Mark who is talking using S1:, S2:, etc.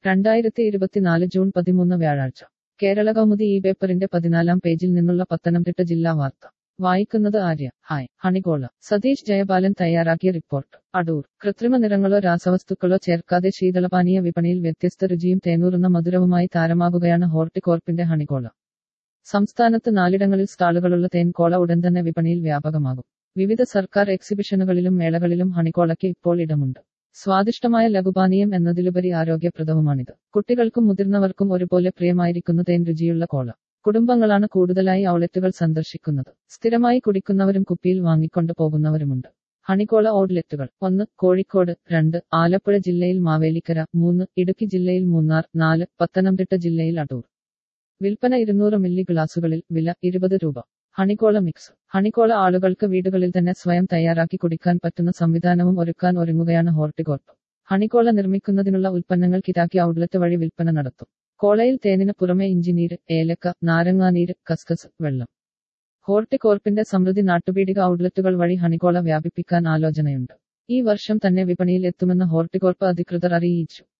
S1: രണ്ടായിരത്തി ഇരുപത്തിനാല് ജൂൺ പതിമൂന്ന് വ്യാഴാഴ്ച കേരള കൗമുദി ഈ പേപ്പറിന്റെ പതിനാലാം പേജിൽ നിന്നുള്ള പത്തനംതിട്ട ജില്ലാ വാർത്ത വായിക്കുന്നത് ആര്യ ഹായ് ഹണികോള സതീഷ് ജയപാലൻ തയ്യാറാക്കിയ റിപ്പോർട്ട് അടൂർ കൃത്രിമ നിറങ്ങളോ രാസവസ്തുക്കളോ ചേർക്കാതെ ശീതളപാനീയ വിപണിയിൽ വ്യത്യസ്ത രുചിയും തേനൂറുന്ന മധുരവുമായി താരമാകുകയാണ് ഹോർട്ടികോർപ്പിന്റെ ഹണികോള സംസ്ഥാനത്ത് നാലിടങ്ങളിൽ സ്റ്റാളുകളുള്ള തേൻകോള ഉടൻ തന്നെ വിപണിയിൽ വ്യാപകമാകും വിവിധ സർക്കാർ എക്സിബിഷനുകളിലും മേളകളിലും ഹണിക്കോളയ്ക്ക് ഇപ്പോൾ ഇടമുണ്ട് സ്വാദിഷ്ടമായ ലഘുപാനീയം എന്നതിലുപരി ആരോഗ്യപ്രദവുമാണിത് കുട്ടികൾക്കും മുതിർന്നവർക്കും ഒരുപോലെ പ്രിയമായിരിക്കുന്നു തേൻ രുചിയുള്ള കോള കുടുംബങ്ങളാണ് കൂടുതലായി ഔട്ട്ലെറ്റുകൾ സന്ദർശിക്കുന്നത് സ്ഥിരമായി കുടിക്കുന്നവരും കുപ്പിയിൽ വാങ്ങിക്കൊണ്ട് പോകുന്നവരുമുണ്ട് ഹണിക്കോള ഔട്ട്ലെറ്റുകൾ ഒന്ന് കോഴിക്കോട് രണ്ട് ആലപ്പുഴ ജില്ലയിൽ മാവേലിക്കര മൂന്ന് ഇടുക്കി ജില്ലയിൽ മൂന്നാർ നാല് പത്തനംതിട്ട ജില്ലയിൽ അടൂർ വിൽപ്പന ഇരുന്നൂറ് മില്ലി ഗ്ലാസുകളിൽ വില ഇരുപത് രൂപ ഹണിക്കോള മിക്സ് ഹണിക്കോള ആളുകൾക്ക് വീടുകളിൽ തന്നെ സ്വയം തയ്യാറാക്കി കുടിക്കാൻ പറ്റുന്ന സംവിധാനവും ഒരുക്കാൻ ഒരുങ്ങുകയാണ് ഹോർട്ടികോർപ്പ് ഹണിക്കോള നിർമ്മിക്കുന്നതിനുള്ള ഉൽപ്പന്നങ്ങൾ കിരാക്കി ഔട്ട്ലെറ്റ് വഴി വിൽപ്പന നടത്തും കോളയിൽ തേനിന് പുറമെ ഇഞ്ചിനീര് ഏലക്ക നാരങ്ങാനീര് കസ്കസ് വെള്ളം ഹോർട്ടികോർപ്പിന്റെ സമൃദ്ധി നാട്ടുപീടിക ഔട്ട്ലെറ്റുകൾ വഴി ഹണിക്കോള വ്യാപിപ്പിക്കാൻ ആലോചനയുണ്ട് ഈ വർഷം തന്നെ വിപണിയിൽ എത്തുമെന്ന് ഹോർട്ടികോർപ്പ് അധികൃതർ അറിയിച്ചു